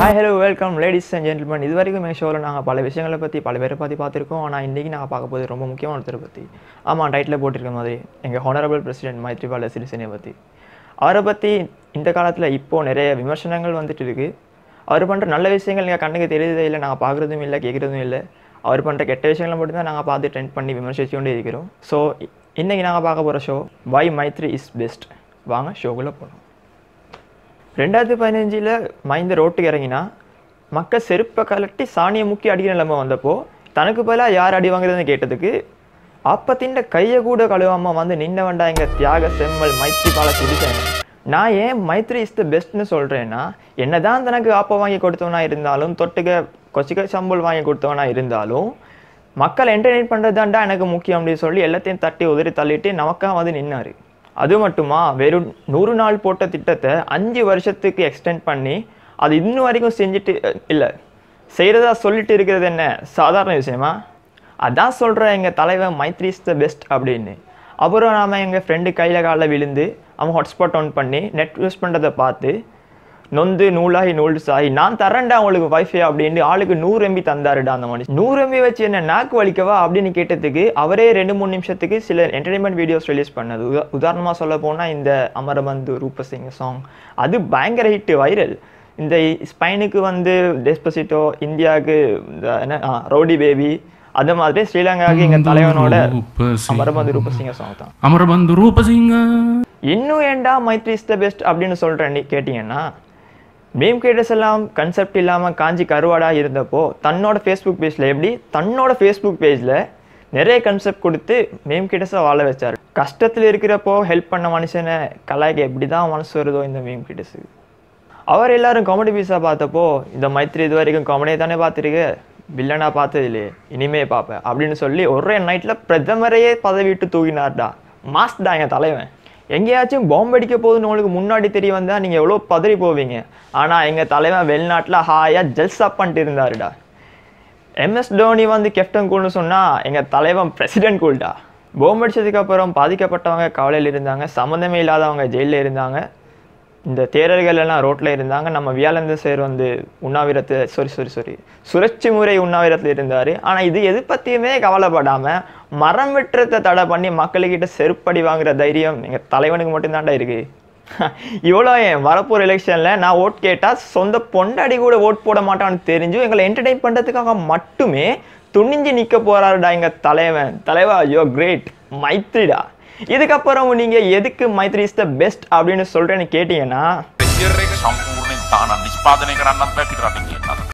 hi hello welcome ladies and gentlemen இது வரைக்கும் எங்கள் ஷோவில் நாங்கள் பல விஷயங்களை பற்றி பல பேரை பற்றி பார்த்துருக்கோம் ஆனால் இன்றைக்கி நாங்கள் பார்க்க போது ரொம்ப முக்கியமான ஒருத்தரை பற்றி ஆமாம் டைட்டில் போட்டிருக்க மாதிரி எங்கள் ஹானரபிள் பிரசிடென்ட் மைத்ரிபால சிறிசேனை பற்றி அவரை பற்றி இந்த காலத்தில் இப்போது நிறைய விமர்சனங்கள் வந்துட்டு இருக்குது அவர் பண்ணுற நல்ல விஷயங்கள் நீங்கள் கண்ணுக்கு தெரியுதே இல்லை நாங்கள் பார்க்குறதும் இல்லை கேட்குறதும் இல்லை அவர் பண்ணுற கெட்ட விஷயங்களை மட்டும்தான் நாங்கள் பார்த்து ட்ரெண்ட் பண்ணி விமர்சிச்சு கொண்டே இருக்கிறோம் ஸோ இன்றைக்கி நாங்கள் பார்க்க போகிற ஷோ வை மைத்ரி இஸ் பெஸ்ட் வாங்க ஷோக்குள்ளே போகலாம் ரெண்டாயிரத்தி பதினஞ்சில் மைந்த ரோட்டுக்கு இறங்கினா மக்கள் செருப்பை கலட்டி சாணியை முக்கி அடிக்கிற நிலைமை வந்தப்போ தனக்கு பதிலாக யார் அடி வாங்குறதுன்னு கேட்டதுக்கு அப்பத்தின் கையை கூட கழுவாம வந்து நின்னவன்டா எங்க தியாக செம்மல் மைத்ரி பால சிரிச்சேன் நான் ஏன் மைத்ரி இஸ் த பெஸ்ட்னு சொல்கிறேன்னா என்னதான் தனக்கு ஆப்ப வாங்கி கொடுத்தவனா இருந்தாலும் தொட்டுக்க கொச்சிக்க சம்பல் வாங்கி கொடுத்தவனா இருந்தாலும் மக்கள் என்டர்டெயின் பண்ணுறது தான்டா எனக்கு முக்கியம் அப்படின்னு சொல்லி எல்லாத்தையும் தட்டி உதறி தள்ளிட்டு நமக்காக வந்து நின்னாரு அது மட்டுமா வெறும் நூறு நாள் போட்ட திட்டத்தை அஞ்சு வருஷத்துக்கு எக்ஸ்டெண்ட் பண்ணி அது இன்னும் வரைக்கும் செஞ்சுட்டு இல்லை செய்கிறதா சொல்லிட்டு இருக்கிறது என்ன சாதாரண விஷயமா அதான் சொல்கிறேன் எங்கள் தலைவன் மைத்ரி இஸ் த பெஸ்ட் அப்படின்னு அப்புறம் நாம் எங்கள் ஃப்ரெண்டு கையில் காலில் விழுந்து அவன் ஹாட்ஸ்பாட் ஆன் பண்ணி நெட் யூஸ் பண்ணுறதை பார்த்து நொந்து நூலாகி நூல் சாகி நான் தரேன்டா உங்களுக்கு வைஃபை அப்படின்னு ஆளுக்கு நூறு எம்பி தந்தாருடா அந்த மனுஷன் நூறு எம்பி வச்சு என்ன நாக்கு வலிக்கவா அப்படின்னு கேட்டதுக்கு அவரே ரெண்டு மூணு நிமிஷத்துக்கு சில என்டர்டைன்மெண்ட் வீடியோஸ் ரிலீஸ் பண்ணது உதா உதாரணமாக சொல்ல போனால் இந்த அமரபந்து ரூபசிங்க சாங் அது பயங்கர ஹிட் வைரல் இந்த ஸ்பெயினுக்கு வந்து டெஸ்பசிட்டோ இந்தியாவுக்கு இந்த என்ன ரவுடி பேபி அது மாதிரி ஸ்ரீலங்காவுக்கு எங்கள் தலைவனோட அமரபந்து ரூபசிங்க சாங் தான் அமரபந்து ரூபசிங்க இன்னும் ஏன்டா மைத்ரி இஸ் த பெஸ்ட் அப்படின்னு சொல்கிறேன் நீ கேட்டிங்கன்னா மீம் கிரியேட்டர்ஸ் எல்லாம் கன்செப்ட் இல்லாமல் காஞ்சி கருவாடா இருந்தப்போ தன்னோட ஃபேஸ்புக் பேஜில் எப்படி தன்னோட ஃபேஸ்புக் பேஜில் நிறைய கன்செப்ட் கொடுத்து மீம் கிரியேட்டர்ஸை வாழ வச்சார் கஷ்டத்தில் இருக்கிறப்போ ஹெல்ப் பண்ண மனுஷனை கலாய்க்க எப்படி தான் மனசு வருதோ இந்த மீம் கிரியேட்டர்ஸுக்கு அவர் எல்லாரும் காமெடி பீஸாக பார்த்தப்போ இந்த மைத்ரி இது வரைக்கும் காமெடியை தானே பார்த்துருக்கு வில்லனா பார்த்தது இல்லையே இனிமே பார்ப்பேன் அப்படின்னு சொல்லி ஒரே நைட்டில் பிரதமரையே பதவி விட்டு தூக்கினார்டா மாஸ் தான் என் தலைவன் எங்கேயாச்சும் பாம்பு அடிக்க போகுதுன்னு உங்களுக்கு முன்னாடி தெரிய வந்தால் நீங்கள் எவ்வளோ பதறி போவீங்க ஆனால் எங்கள் தலைவன் வெளிநாட்டில் ஹாயாக ஜல்சா பண்ணிட்டு இருந்தாருடா எம்எஸ் தோனி வந்து கேப்டன் கூல்னு சொன்னால் எங்கள் தலைவன் பிரசிடென்ட் கூல்டா பாம்பு அடிச்சதுக்கு அப்புறம் பாதிக்கப்பட்டவங்க கவலையில் இருந்தாங்க சம்மந்தமே இல்லாதவங்க ஜெயிலில் இருந்தாங்க இந்த தேரர்கள் எல்லாம் ரோட்டில் இருந்தாங்க நம்ம வியாழந்த சார் வந்து உண்ணாவிரத்து சாரி சாரி சாரி சுழற்சி முறை உண்ணாவிரத்தில் இருந்தார் ஆனால் இது எது பற்றியுமே கவலைப்படாமல் மரம் வெட்டுறதை தடை பண்ணி மக்கள்கிட்ட செருப்படி வாங்குற தைரியம் எங்கள் தலைவனுக்கு மட்டும்தான்டா இருக்குது இவ்வளோ ஏன் வரப்போகிற எலெக்ஷனில் நான் ஓட் கேட்டால் சொந்த பொண்டாடி கூட ஓட் போட மாட்டான்னு தெரிஞ்சும் எங்களை என்டர்டெயின் பண்ணுறதுக்காக மட்டுமே துணிஞ்சு நிற்க போகிறாருடா எங்கள் தலைவன் தலைவா யோ கிரேட் மைத்ரிடா இதுக்கப்புறம் நீங்கள் எதுக்கு மைத்ரி இஸ் த பெஸ்ட் அப்படின்னு சொல்கிறேன்னு கேட்டிங்கன்னா ප්‍රෙසිර් එක සම්පූර්ණයෙන් තාන නිෂ්පාදනය කරන්නත් බෑ පිටරටින් කියන්නත්